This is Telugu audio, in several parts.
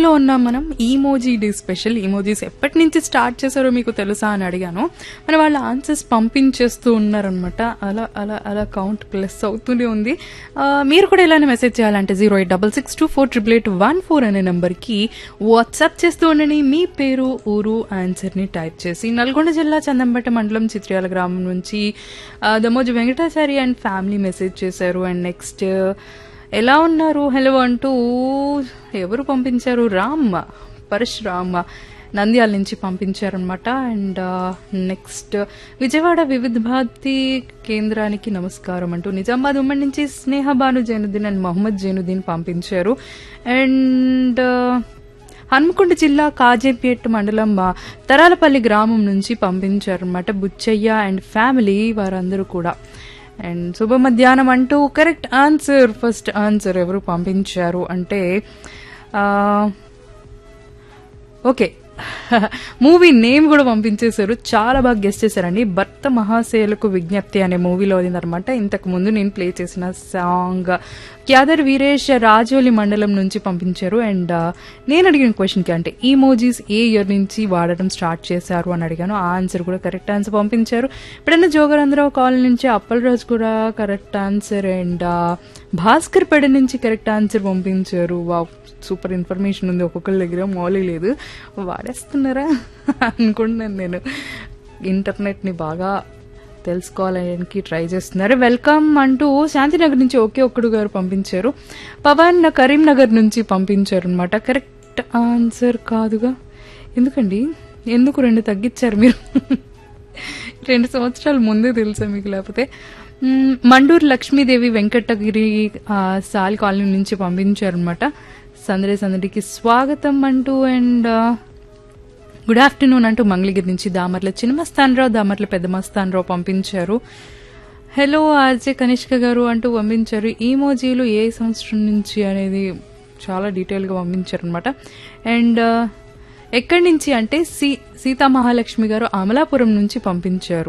లో ఉన్నాం మనం ఈమోజీ డే స్పెషల్ ఈమోజీస్ ఎప్పటి నుంచి స్టార్ట్ చేశారో మీకు తెలుసా అని అడిగాను మన వాళ్ళ ఆన్సర్స్ పంపించేస్తూ ఉన్నారనమాట అలా అలా అలా కౌంట్ ప్లస్ అవుతూనే ఉంది ఆ, మీరు కూడా ఇలానే మెసేజ్ చేయాలంటే zero eight double six two four triple eight one four అనే నెంబర్కి వాట్సాప్ చేస్తూ ఉండండి మీ పేరు ఊరు ఆన్సర్ని టైప్ చేసి నల్గొండ జిల్లా చందంబట్ట మండలం చిత్ర్యాల గ్రామం నుంచి ఆ, Damoju Venkatachari and family message చేశారు అండ్ నెక్స్ట్ ఎలా ఉన్నారు హలో అంటూ ఎవరు పంపించారు రామ్ పరశురామ్ నంద్యాల నుంచి పంపించారనమాట అండ్ నెక్స్ట్ విజయవాడ వివిధ భారతి కేంద్రానికి నమస్కారం అంటూ నిజామాబాద్ ఉమ్మడి నుంచి స్నేహ భాను జైనుద్దీన్ అండ్ మొహమ్మద్ జైనుద్దీన్ పంపించారు అండ్ హన్మకొండ జిల్లా కాజేపేట్ మండలం ఆ, తరాలపల్లి గ్రామం నుంచి పంపించారనమాట బుచ్చయ్య అండ్ ఫ్యామిలీ వారందరూ కూడా అండ్ శుభ మధ్యాహ్నం అంటూ కరెక్ట్ ఆన్సర్ ఫస్ట్ ఆన్సర్ ఎవరు పంపించారు అంటే ఆ, ఓకే మూవీ నేమ్ కూడా పంపించేశారు చాలా బాగా గెస్ట్ చేశారండి భర్త మహాశయులకు విజ్ఞప్తి అనే మూవీలో అనమాట ఇంతకు ముందు నేను ప్లే చేసిన సాంగ్ క్యాదర్ వీరేష్ రాజోలి మండలం నుంచి పంపించారు అండ్ నేను అడిగిన క్వశ్చన్కి అంటే ఈ మోజీస్ ఏ ఇయర్ నుంచి వాడడం స్టార్ట్ చేశారు అని అడిగాను ఆ ఆన్సర్ కూడా కరెక్ట్ ఆన్సర్ పంపించారు ఇప్పుడన్నా జోగరంధ్రరావు కాలనీ నుంచి అప్పలరాజు కూడా కరెక్ట్ ఆన్సర్ అండ్ భాస్కర్ పెడ నుంచి కరెక్ట్ ఆన్సర్ పంపించారు వావ్ సూపర్ ఇన్ఫర్మేషన్ ఉంది ఒక్కొక్కరి దగ్గర మౌలి లేదు వాడేస్తున్నారా అనుకుంటున్నాను నేను ఇంటర్నెట్ని బాగా తెలుసుకోవడానికి ట్రై చేస్తున్నారు వెల్కమ్ అంటూ శాంతినగర్ నుంచి ఒకే ఒక్కడు గారు పంపించారు పవన్ కరీంనగర్ నుంచి పంపించారు అనమాట కరెక్ట్ ఆన్సర్ కాదుగా ఎందుకండి ఎందుకు రెండు తగ్గించారు మీరు రెండు సంవత్సరాల ముందే తెలుసా మీకు లేకపోతే మ్మ్, మండూరు లక్ష్మీదేవి వెంకటగిరి ఆ, సాల్ కాలనీ నుంచి పంపించారనమాట సందడి సందడికి స్వాగతం అంటూ అండ్ గుడ్ ఆఫ్టర్నూన్ అంటూ మంగళగిరి నుంచి దామర్ల చిన్న మస్తానరావు దామర్ల పెద్ద మస్తానరావు పంపించారు హలో ఆర్జే కనిష్క గారు అంటూ పంపించారు ఈమోజీలు ఏ సంవత్సరం నుంచి అనేది చాలా డీటెయిల్గా పంపించారు అనమాట అండ్ ఎక్కడి నుంచి అంటే సీ సీతా మహాలక్ష్మి గారు అమలాపురం నుంచి పంపించారు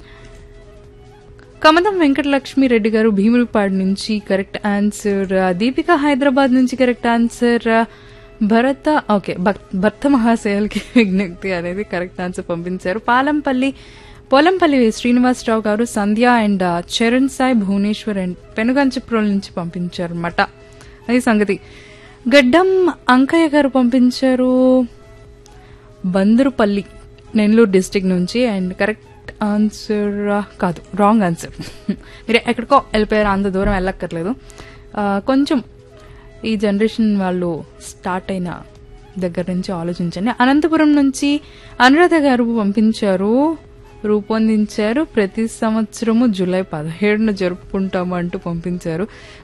కమదం వెంకటలక్ష్మి రెడ్డి గారు భీములపాడు నుంచి కరెక్ట్ ఆన్సర్ దీపిక హైదరాబాద్ నుంచి కరెక్ట్ ఆన్సర్ భరత ఓకే భక్- భర్త మహాశయులకి విజ్ఞప్తి అనేది కరెక్ట్ ఆన్సర్ పంపించారు పాలంపల్లి పోలంపల్లి శ్రీనివాసరావు గారు సంధ్య అండ్ చరణ్ సాయి భువనేశ్వర్ అండ్ పెనుగంచప్రోల్ నుంచి పంపించారు అన్నమాట అది సంగతి గడ్డం అంకయ్య గారు పంపించారు బందరుపల్లి నెల్లూరు డిస్టిక్ నుంచి అండ్ కరెక్ట్ ఆన్సర్ కాదు రాంగ్ ఆన్సర్ మీరు ఎక్కడికో వెళ్ళిపోయారు అంత దూరం వెళ్ళక్కర్లేదు ఆ, కొంచెం ఈ జనరేషన్ వాళ్ళు స్టార్ట్ అయిన దగ్గర నుంచి ఆలోచించండి అనంతపురం నుంచి అనురాధ గారు పంపించారు రూపొందించారు ప్రతి సంవత్సరము జూలై పదిహేడున జరుపుకుంటాము అంటూ పంపించారు